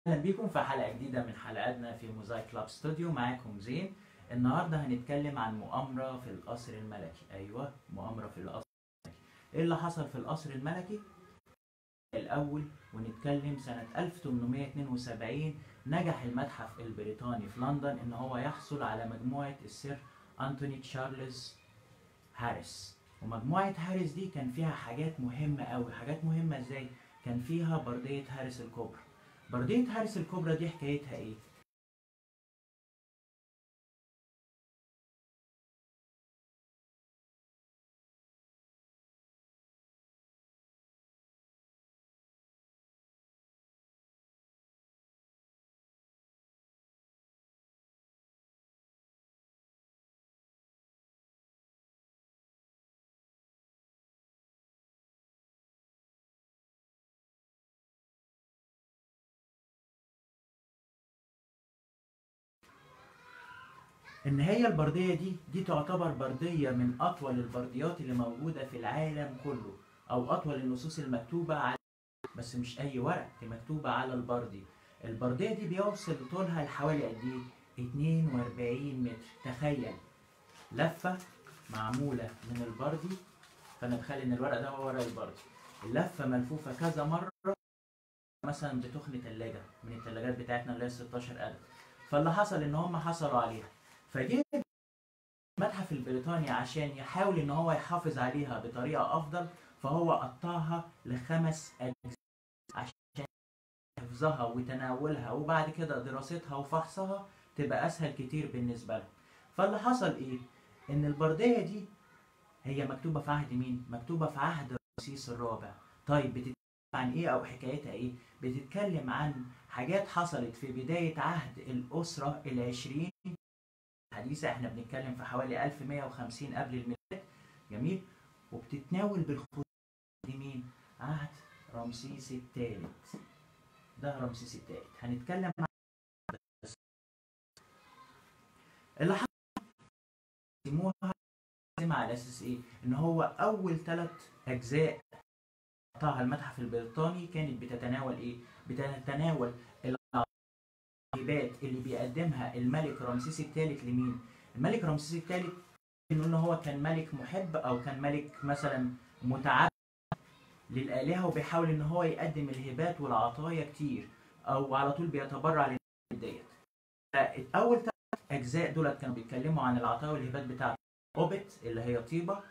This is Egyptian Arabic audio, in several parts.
اهلا بيكم في حلقه جديده من حلقاتنا في موزايك كلاب ستوديو معاكم زين النهارده هنتكلم عن مؤامره في القصر الملكي ايوه مؤامره في القصر الملكي ايه اللي حصل في القصر الملكي الاول ونتكلم سنه 1872 نجح المتحف البريطاني في لندن ان هو يحصل على مجموعه السير انتوني تشارلز هاريس ومجموعه هاريس دي كان فيها حاجات مهمه قوي حاجات مهمه ازاي كان فيها برديه هاريس الكبرى بردية هارس الكبرى دي حكايتها ايه؟ ان هي البرديه دي دي تعتبر برديه من اطول البرديات اللي موجوده في العالم كله او اطول النصوص المكتوبه على بس مش اي ورق دي مكتوبه على البردي البرديه دي بيوصل طولها لحوالي قد ايه 42 متر تخيل لفه معموله من البردي فانا بخلي ان الورق ده هو ورق البردي اللفه ملفوفه كذا مره مثلا بتخن ثلاجه من الثلاجات بتاعتنا اللي هي 16 قدم فاللي حصل ان هم حصلوا عليها فجه المتحف البريطاني عشان يحاول ان هو يحافظ عليها بطريقه افضل فهو قطعها لخمس اجزاء عشان حفظها وتناولها وبعد كده دراستها وفحصها تبقى اسهل كتير بالنسبه لهم فاللي حصل ايه ان البرديه دي هي مكتوبه في عهد مين مكتوبه في عهد رمسيس الرابع طيب بتتكلم عن ايه او حكايتها ايه بتتكلم عن حاجات حصلت في بدايه عهد الاسره العشرين الحديثة احنا بنتكلم في حوالي 1150 قبل الميلاد جميل وبتتناول بالخطوط دي مين؟ عهد رمسيس الثالث ده رمسيس الثالث هنتكلم عن اللي حصل سموها على اساس ايه؟ ان هو اول ثلاث اجزاء قطعها المتحف البريطاني كانت بتتناول ايه؟ بتتناول الهبات اللي بيقدمها الملك رمسيس الثالث لمين؟ الملك رمسيس الثالث انه ان هو كان ملك محب او كان ملك مثلا متعب للآلهة وبيحاول ان هو يقدم الهبات والعطايا كتير او على طول بيتبرع للهبات ديت. اول ثلاث اجزاء دولت كانوا بيتكلموا عن العطايا والهبات بتاعته. اوبت اللي هي طيبة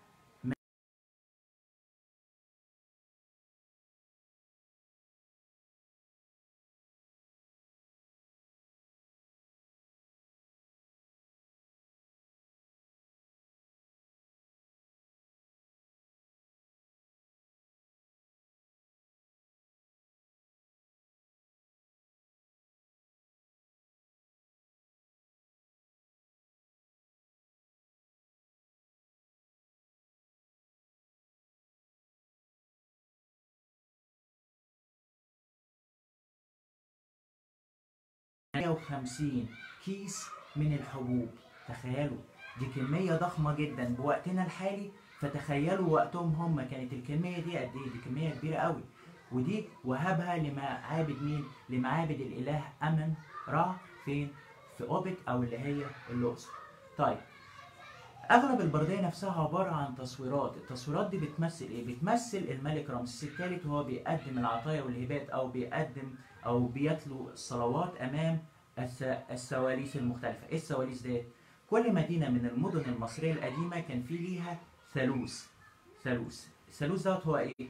مية وخمسين كيس من الحبوب تخيلوا دي كمية ضخمة جدا بوقتنا الحالي فتخيلوا وقتهم هم كانت الكمية دي قد ايه دي كمية كبيرة قوي ودي وهبها لمعابد مين لمعابد الاله امن را فين في اوبت او اللي هي الاقصر طيب اغلب البرديه نفسها عباره عن تصويرات التصويرات دي بتمثل ايه بتمثل الملك رمسيس الثالث وهو بيقدم العطايا والهبات او بيقدم او بيتلو الصلوات امام السواليس المختلفه ايه السواليس ديت كل مدينه من المدن المصريه القديمه كان في ليها ثالوث ثالوث الثالوث دوت هو ايه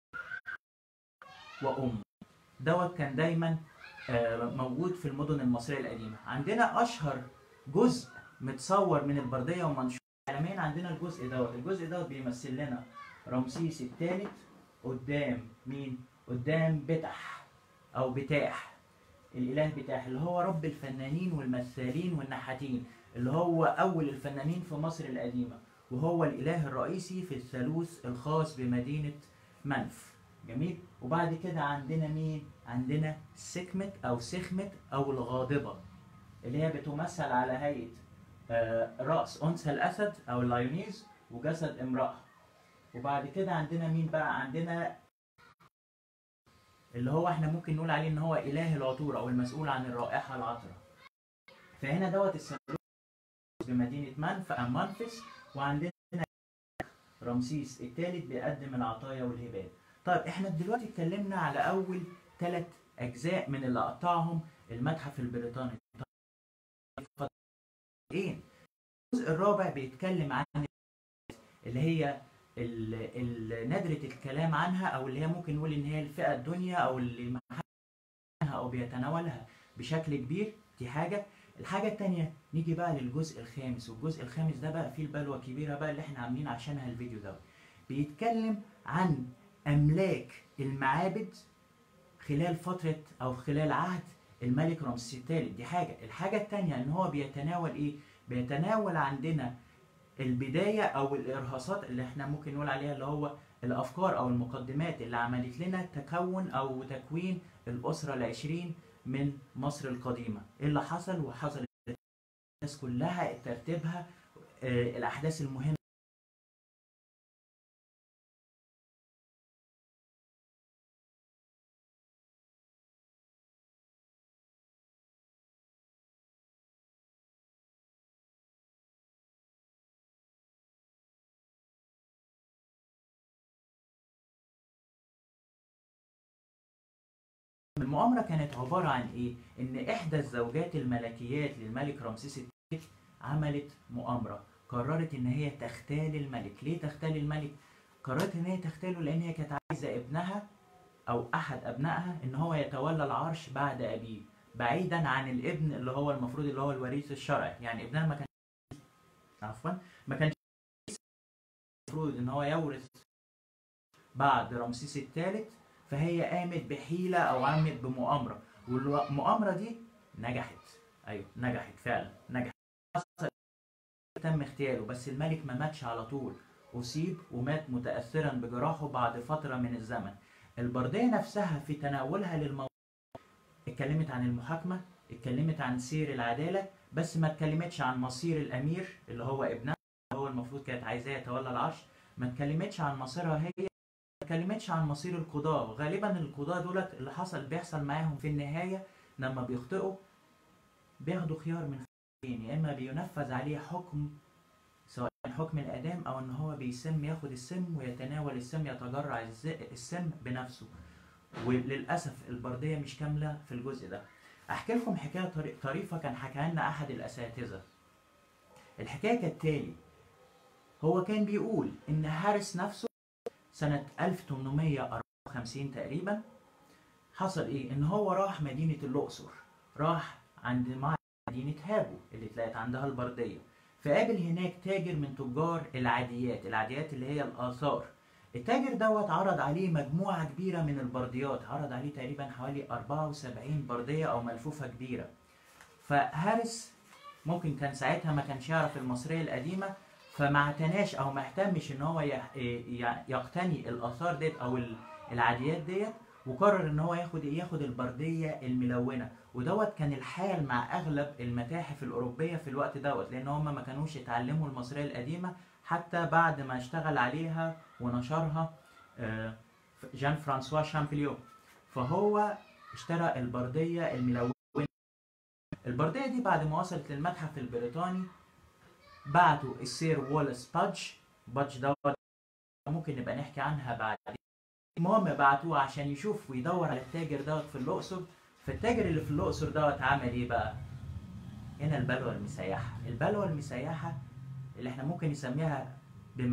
وام دوت كان دايما موجود في المدن المصريه القديمه عندنا اشهر جزء متصور من البرديه ومنشور عالميا عندنا الجزء دوت الجزء دوت بيمثل لنا رمسيس الثالث قدام مين قدام بتح او بتاح الاله بتاح اللي هو رب الفنانين والمثالين والنحاتين اللي هو اول الفنانين في مصر القديمه وهو الاله الرئيسي في الثالوث الخاص بمدينه منف جميل وبعد كده عندنا مين عندنا سكمت او سخمت او الغاضبه اللي هي بتمثل على هيئه رأس أنثى الأسد أو اللايونيز وجسد امرأة وبعد كده عندنا مين بقى عندنا اللي هو احنا ممكن نقول عليه ان هو اله العطور او المسؤول عن الرائحه العطره فهنا دوت الصندوق بمدينه منف منفس وعندنا رمسيس الثالث بيقدم العطايا والهبات طيب احنا دلوقتي اتكلمنا على اول ثلاث اجزاء من اللي قطعهم المتحف البريطاني ايه الجزء الرابع بيتكلم عن اللي هي ال- ال- نادرة الكلام عنها او اللي هي ممكن نقول ان هي الفئة الدنيا او اللي ما حدش عنها او بيتناولها بشكل كبير دي حاجة الحاجة التانية نيجي بقى للجزء الخامس والجزء الخامس ده بقى فيه البلوة الكبيرة بقى اللي احنا عاملين عشانها الفيديو ده بيتكلم عن املاك المعابد خلال فترة او خلال عهد الملك رمسيس الثالث دي حاجة الحاجة التانية ان هو بيتناول ايه بيتناول عندنا البداية او الارهاصات اللي احنا ممكن نقول عليها اللي هو الافكار او المقدمات اللي عملت لنا تكون او تكوين الاسرة العشرين من مصر القديمة ايه اللي حصل وحصل الاحداث كلها ترتيبها آه، الاحداث المهمة المؤامرة كانت عبارة عن إيه؟ إن إحدى الزوجات الملكيات للملك رمسيس الثالث عملت مؤامرة، قررت إن هي تغتال الملك، ليه تغتال الملك؟ قررت إن هي تغتاله لأن هي كانت عايزة ابنها أو أحد أبنائها إن هو يتولى العرش بعد أبيه، بعيدا عن الابن اللي هو المفروض اللي هو الوريث الشرعي، يعني ابنها ما كانش عفوا ما كانش المفروض إن هو يورث بعد رمسيس الثالث فهي قامت بحيلة أو قامت بمؤامرة والمؤامرة دي نجحت أيوه نجحت فعلا نجحت حصل تم اغتياله بس الملك ما ماتش على طول أصيب ومات متأثرا بجراحه بعد فترة من الزمن البردية نفسها في تناولها للموضوع اتكلمت عن المحاكمة اتكلمت عن سير العدالة بس ما اتكلمتش عن مصير الأمير اللي هو ابنها اللي هو المفروض كانت عايزاه يتولى العرش ما اتكلمتش عن مصيرها هي ما اتكلمتش عن مصير القضاة غالبا القضاة دولت اللي حصل بيحصل معاهم في النهاية لما بيخطئوا بياخدوا خيار من خيارين يا اما بينفذ عليه حكم سواء كان حكم الاعدام او ان هو بيسم ياخد السم ويتناول السم يتجرع الز- السم بنفسه وللاسف البرديه مش كامله في الجزء ده احكي لكم حكايه طري- طريفه كان حكاها لنا احد الاساتذه الحكايه كالتالي هو كان بيقول ان هارس نفسه سنه 1854 تقريبا حصل ايه ان هو راح مدينه الاقصر راح عند مع مدينه هابو اللي اتلقت عندها البرديه فقابل هناك تاجر من تجار العاديات العاديات اللي هي الاثار التاجر دوت عرض عليه مجموعه كبيره من البرديات عرض عليه تقريبا حوالي 74 برديه او ملفوفه كبيره فهارس ممكن كان ساعتها ما كانش يعرف المصريه القديمه فما اعتناش او ما اهتمش ان هو يح- ي- يقتني الاثار ديت او ال- العاديات ديت وقرر ان هو ياخد ايه ياخد البرديه الملونه ودوت كان الحال مع اغلب المتاحف الاوروبيه في الوقت دوت لان هم ما كانوش اتعلموا المصريه القديمه حتى بعد ما اشتغل عليها ونشرها آه، جان فرانسوا شامبليون فهو اشترى البرديه الملونه البرديه دي بعد ما وصلت للمتحف البريطاني بعتوا السير وولس بادج بادج دوت ممكن نبقى نحكي عنها بعدين المهم بعتوه عشان يشوف ويدور على التاجر دوت في الاقصر فالتاجر اللي في الاقصر دوت عمل ايه بقى هنا البلوى المسيحه البلوى المسيحه اللي احنا ممكن نسميها بما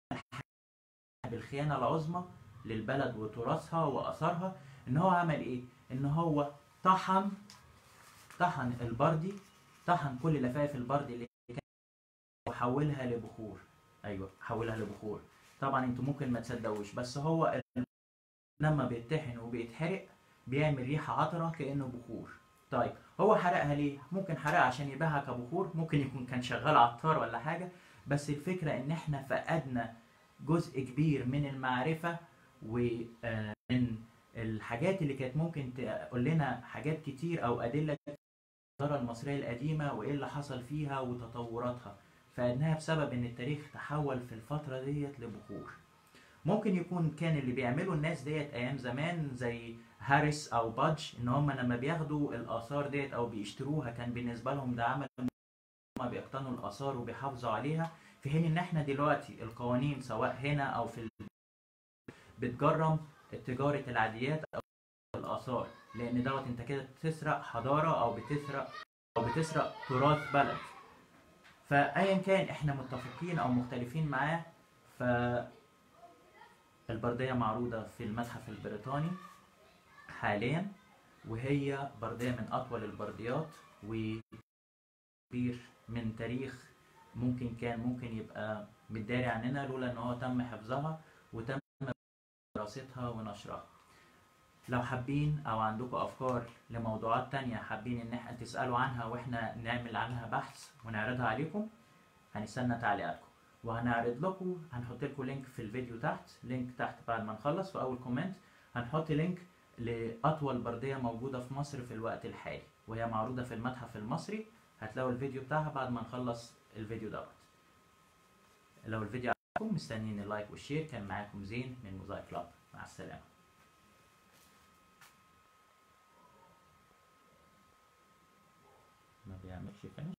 بالخيانه العظمى للبلد وتراثها واثارها ان هو عمل ايه ان هو طحن طحن البردي طحن كل لفائف البردي اللي كانت وحولها لبخور ايوه حولها لبخور طبعا انتوا ممكن ما تصدقوش بس هو لما بيتطحن وبيتحرق بيعمل ريحه عطره كانه بخور طيب هو حرقها ليه ممكن حرقها عشان يبيعها كبخور ممكن يكون كان شغال عطار ولا حاجه بس الفكره ان احنا فقدنا جزء كبير من المعرفه ومن الحاجات اللي كانت ممكن تقول لنا حاجات كتير او ادله الحضاره المصريه القديمه وايه اللي حصل فيها وتطوراتها فقدناها بسبب ان التاريخ تحول في الفتره ديت لبخور ممكن يكون كان اللي بيعملوا الناس ديت ايام زمان زي هاريس او بادج ان هم لما بياخدوا الاثار ديت او بيشتروها كان بالنسبه لهم ده عمل هم بيقتنوا الاثار وبيحافظوا عليها في حين ان احنا دلوقتي القوانين سواء هنا او في ال... بتجرم تجاره العاديات او الاثار لان دوت انت كده بتسرق حضاره او بتسرق او بتسرق تراث بلد فايا كان احنا متفقين او مختلفين معاه ف البرديه معروضه في المتحف البريطاني حاليا وهي برديه من اطول البرديات وكبير من تاريخ ممكن كان ممكن يبقى متداري عننا لولا ان هو تم حفظها وتم دراستها ونشرها لو حابين او عندكم افكار لموضوعات تانية حابين ان احنا تسألوا عنها واحنا نعمل عنها بحث ونعرضها عليكم هنستنى تعليقاتكم وهنعرض لكم هنحط لكم لينك في الفيديو تحت لينك تحت بعد ما نخلص في اول كومنت هنحط لينك لاطول برديه موجوده في مصر في الوقت الحالي وهي معروضه في المتحف المصري هتلاقوا الفيديو بتاعها بعد ما نخلص الفيديو دوت لو الفيديو عجبكم مستنيين اللايك والشير كان معاكم زين من موزايك كلاب مع السلامه ما بيعملش فينش